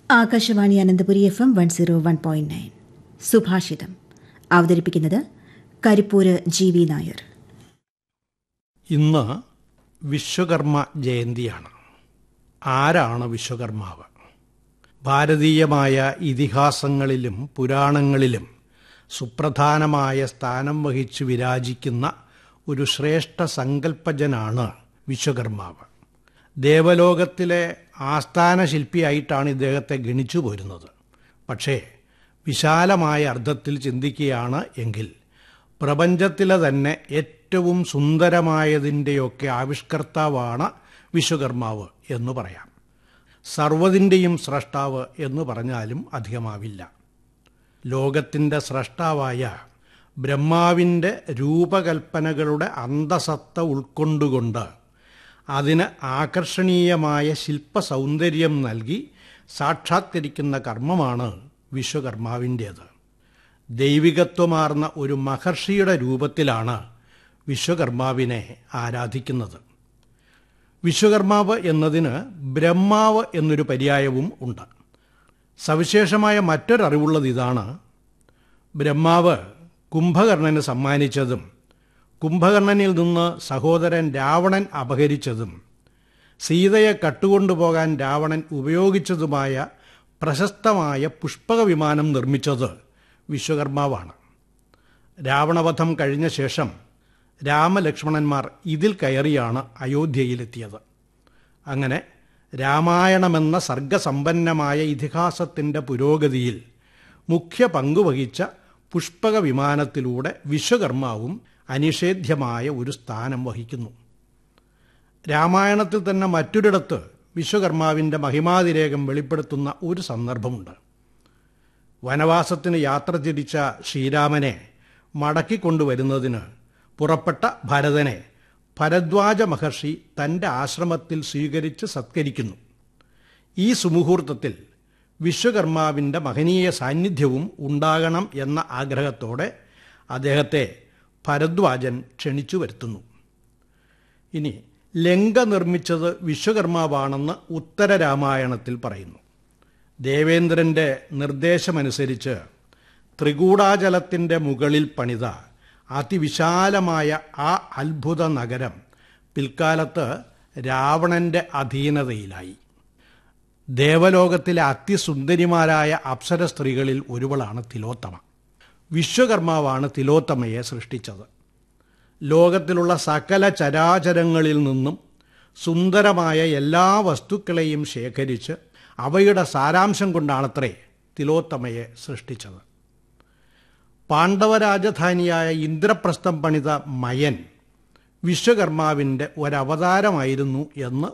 Akashvani Ananthapuri F M one zero one point nine സുഭാഷിതം അവതരിപ്പിക്കുന്നത് Karipur G V Nair ഇന്ന് വിശ്വകർമ്മ ജയന്തിയാണ് ആരാണ് വിശ്വകർമാവ് ഭാരതീയമായ ഇതിഹാസങ്ങളിലും പുരാണങ്ങളിലും സുപ്രധാനമായ സ്ഥാനം വഹിച്ച് വിരാജിക്കുന്ന ഒരു ശ്രേഷ്ഠ സങ്കല്പജനാണ് വിശ്വകർമാവ് ദേവലോകത്തിലെ ആസ്ഥാന ശില്പിയായിട്ടാണ് ഇദ്ദേഹത്തെ ഗണിച്ചു പോരുന്നത് പക്ഷേ വിശാലമായ അർത്ഥത്തിൽ ചിന്തിക്കുകയാണ് എങ്കിൽ പ്രപഞ്ചത്തിലെ തന്നെ ഏറ്റവും സുന്ദരമായതിൻ്റെയൊക്കെ ആവിഷ്കർത്താവാണ് വിശ്വകർമാവ് എന്ന് പറയാം സർവതിൻ്റെയും സ്രഷ്ടാവ് എന്ന് പറഞ്ഞാലും അധികമാവില്ല ലോകത്തിൻ്റെ സ്രഷ്ടാവായ ബ്രഹ്മാവിൻ്റെ രൂപകൽപ്പനകളുടെ അന്തസത്ത ഉൾക്കൊണ്ടുകൊണ്ട് അതിന് ആകർഷണീയമായ ശില്പസൗന്ദര്യം നൽകി സാക്ഷാത്കരിക്കുന്ന കർമ്മമാണ് വിശ്വകർമാവിൻ്റേത് ദൈവികത്വമാർന്ന ഒരു മഹർഷിയുടെ രൂപത്തിലാണ് വിശ്വകർമാവിനെ ആരാധിക്കുന്നത് വിശ്വകർമാവ് എന്നതിന് ബ്രഹ്മാവ് എന്നൊരു പര്യായവും ഉണ്ട് സവിശേഷമായ മറ്റൊരറിവുള്ളത് ഇതാണ് ബ്രഹ്മാവ് കുംഭകർണന് സമ്മാനിച്ചതും കുംഭകർണനിൽ നിന്ന് സഹോദരൻ രാവണൻ അപഹരിച്ചതും സീതയെ കട്ടുകൊണ്ടുപോകാൻ രാവണൻ ഉപയോഗിച്ചതുമായ പ്രശസ്തമായ പുഷ്പക വിമാനം നിർമ്മിച്ചത് വിശ്വകർമാവാണ് രാവണവധം കഴിഞ്ഞ ശേഷം രാമലക്ഷ്മണന്മാർ ഇതിൽ കയറിയാണ് അയോധ്യയിലെത്തിയത് അങ്ങനെ രാമായണമെന്ന സർഗസമ്പന്നമായ ഇതിഹാസത്തിൻ്റെ പുരോഗതിയിൽ മുഖ്യ പങ്കുവഹിച്ച പുഷ്പക വിമാനത്തിലൂടെ വിശ്വകർമാവും അനിഷേധ്യമായ ഒരു സ്ഥാനം വഹിക്കുന്നു രാമായണത്തിൽ തന്നെ മറ്റൊരിടത്ത് വിശ്വകർമാവിൻ്റെ മഹിമാതിരേകം വെളിപ്പെടുത്തുന്ന ഒരു സന്ദർഭമുണ്ട് വനവാസത്തിന് യാത്ര തിരിച്ച ശ്രീരാമനെ മടക്കിക്കൊണ്ടുവരുന്നതിന് പുറപ്പെട്ട ഭരതനെ ഭരദ്വാജ മഹർഷി തൻ്റെ ആശ്രമത്തിൽ സ്വീകരിച്ച് സത്കരിക്കുന്നു ഈ സുമുഹൂർത്തത്തിൽ വിശ്വകർമാവിൻ്റെ മഹനീയ സാന്നിധ്യവും ഉണ്ടാകണം എന്ന ആഗ്രഹത്തോടെ അദ്ദേഹത്തെ ഭരദ്വാജൻ ക്ഷണിച്ചു വരുത്തുന്നു ഇനി ലങ്ക നിർമ്മിച്ചത് വിശ്വകർമാവാണെന്ന് ഉത്തര രാമായണത്തിൽ പറയുന്നു ദേവേന്ദ്രൻ്റെ നിർദ്ദേശമനുസരിച്ച് ത്രികൂടാചലത്തിൻ്റെ മുകളിൽ പണിത അതിവിശാലമായ ആ അത്ഭുത നഗരം പിൽക്കാലത്ത് രാവണന്റെ അധീനതയിലായി ദേവലോകത്തിലെ അതിസുന്ദരിമാരായ അപ്സര സ്ത്രീകളിൽ ഒരുവളാണ് തിലോത്തമ വിശ്വകർമാവാണ് തിലോത്തമയെ സൃഷ്ടിച്ചത് ലോകത്തിലുള്ള സകല ചരാചരങ്ങളിൽ നിന്നും സുന്ദരമായ എല്ലാ വസ്തുക്കളെയും ശേഖരിച്ച് അവയുടെ സാരാംശം കൊണ്ടാണത്രേ തിലോത്തമയെ സൃഷ്ടിച്ചത് പാണ്ഡവരാജധാനിയായ ഇന്ദ്രപ്രസ്ഥം പണിത മയൻ വിശ്വകർമാവിൻ്റെ ഒരവതാരമായിരുന്നു എന്ന്